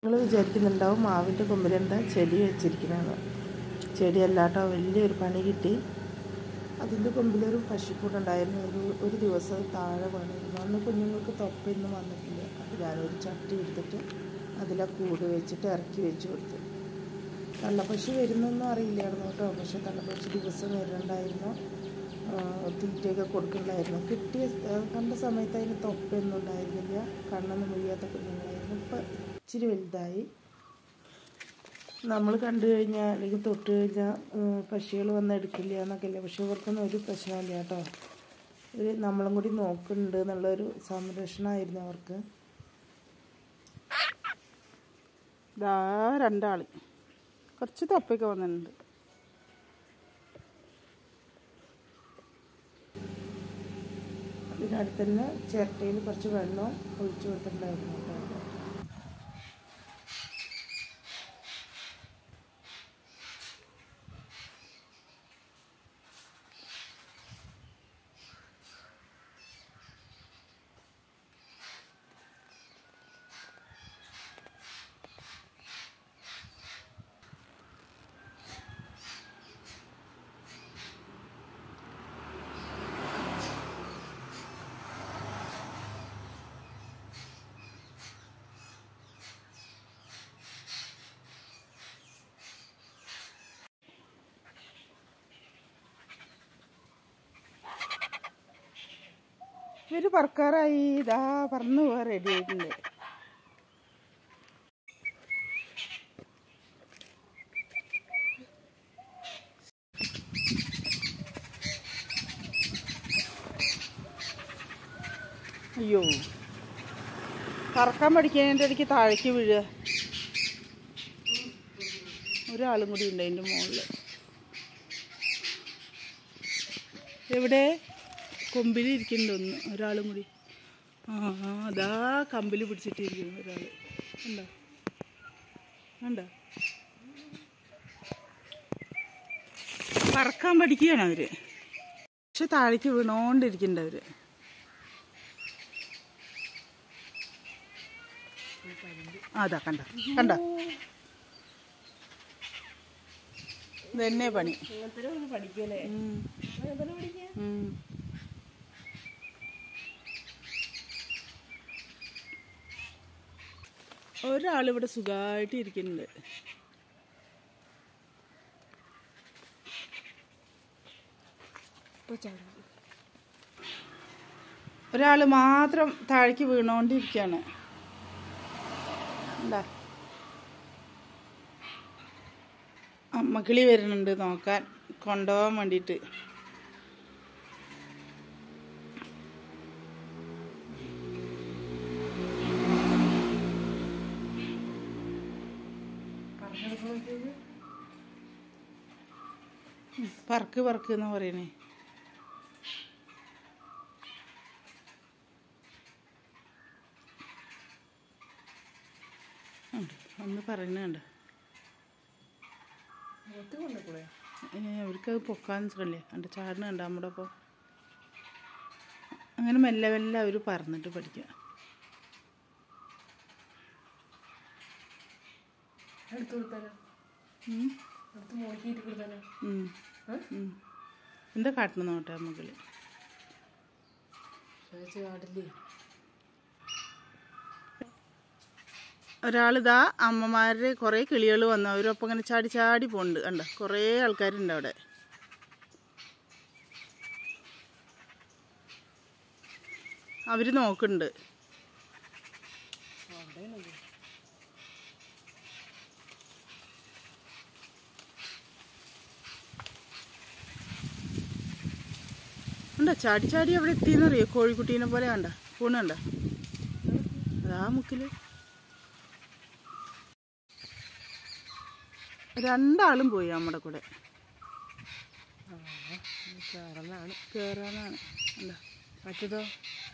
നിങ്ങൾ വിചാരിക്കുന്നുണ്ടാവും മാവിൻ്റെ കൊമ്പിലെന്താ ചെടി വെച്ചിരിക്കണമെന്ന് ചെടി അല്ലാട്ടോ വലിയൊരു പണി കിട്ടി അതിൻ്റെ കൊമ്പിലൊരു പശുക്കൂടുണ്ടായിരുന്നു ഒരു ഒരു ദിവസം താഴെ വീണിരുന്നു അന്ന് കുഞ്ഞുങ്ങൾക്ക് തൊപ്പൊന്നും വന്നിട്ടില്ല അപ്പോൾ ഞാനൊരു ചട്ടി എടുത്തിട്ട് അതിലെ കൂട് വെച്ചിട്ട് ഇറക്കി വെച്ച് കൊടുത്തു തള്ളപ്പശു വരുന്നൊന്നും അറിയില്ലായിരുന്നു കേട്ടോ പക്ഷെ തള്ളപ്പശു ദിവസം വരുന്നുണ്ടായിരുന്നു ആ, തീറ്റയൊക്കെ കൊടുക്കുന്നുണ്ടായിരുന്നു കിട്ടിയ ആ, കണ്ട സമയത്ത് അതിന് തൊപ്പൊന്നും ഉണ്ടായിരുന്നില്ല കണ്ണൊന്നും മുഴിയാത്ത കുഞ്ഞുങ്ങളായിരുന്നു ഇപ്പം ഇച്ചിരി വലുതായി നമ്മൾ കണ്ടു കഴിഞ്ഞാൽ അല്ലെങ്കിൽ തൊട്ട് കഴിഞ്ഞാൽ പശുകൾ വന്ന് എടുക്കില്ല എന്നൊക്കെ ഇല്ല പക്ഷെ ഇവർക്കൊന്നും ഒരു പ്രശ്നമില്ല കേട്ടോ ഒരു നമ്മളും കൂടി നോക്കുന്നുണ്ട് എന്നുള്ളൊരു സംരക്ഷണമായിരുന്നു അവർക്ക് ഇതാ രണ്ടാൾ കുറച്ച് തൊപ്പൊക്കെ വന്നിട്ടുണ്ട് ഇതിനടുത്ത് തന്നെ ചിരട്ടയിൽ കുറച്ച് വെള്ളം ഒഴിച്ചു കൊടുത്തിട്ടുണ്ടായിരുന്നു കേട്ടോ ഇവര് പറക്കാറായി ഇതാ പറന്നു പോവാ റെഡി ആയിട്ടുണ്ട് അയ്യോ പറക്കാൻ പഠിക്കുന്നതിൻ്റെ ഇടയ്ക്ക് താഴേക്ക് വീഴുക ഒരാളും കൂടി ഉണ്ട് അതിൻ്റെ മുകളിൽ എവിടെ കൊമ്പിൽ ഇരിക്കുന്നുണ്ട് ഒന്ന് ഒരാളും കൂടി ആ ആ, അതാ കമ്പിൽ പിടിച്ചിട്ടിരിക്കുന്നു ഒരാൾ കണ്ടോ കണ്ടോ പറക്കാൻ പഠിക്കുകയാണ് അവര് പക്ഷെ താഴേക്ക് വീണോണ്ടിരിക്കുന്നുണ്ട് അവര് ആ, അതാ കണ്ട കണ്ട ഇതന്നെ പണി പഠിക്കല്ലേ ഉം. ഉം. ഒരാളിവിടെ സുഖമായിട്ട് ഇരിക്കുന്നുണ്ട് ഒരാൾ മാത്രം താഴേക്ക് വീണോണ്ടിരിക്കുകയാണ് എന്താ അമ്മക്കിളി വരുന്നുണ്ട് നോക്കാൻ കൊണ്ടുപോകാൻ വേണ്ടിയിട്ട് ഉം, പറക്ക് പറക്ക് എന്നാ പറയണേ ഉണ്ട്, ഒന്ന് പറയുന്നുണ്ട് ഏ അവർക്ക് അത് പൊക്കാൻ സുഖല്ലേ എൻ്റെ ചാടിന് കണ്ട നമ്മുടെ ഒപ്പം അങ്ങനെ മെല്ലെ മെല്ലെ അവർ പറഞ്ഞിട്ട് പഠിക്കുക എടുത്തു കൊടുത്താലോ ഉം. എടുത്ത് മുറുക്കിയിട്ട് കൊടുത്താലോ ഉം. ഉം. എന്താ കാട്ടണം നോട്ടെ മകള് ചോദിച്ചു കാട്ടില്ലേ ഒരാളിതാ അമ്മമാരുടെ കുറേ കിളികൾ വന്നു അവരൊപ്പം ഇങ്ങനെ ചാടി ചാടി പോകുന്നുണ്ട് കണ്ട കുറേ ആൾക്കാരുണ്ട് അവിടെ അവര് നോക്കുന്നുണ്ട് ഉണ്ടോ ചാടി ചാടി അവിടെ എത്തിയെന്നറിയോ കോഴിക്കുട്ടീനെ പോലെ കണ്ട പൂണ് കണ്ട അതാ മുക്കില് രണ്ടാളും പോയി നമ്മുടെ കൂടെ കയറുന്നതാണ് കേറാനാണ് എന്താ മറ്റേതോ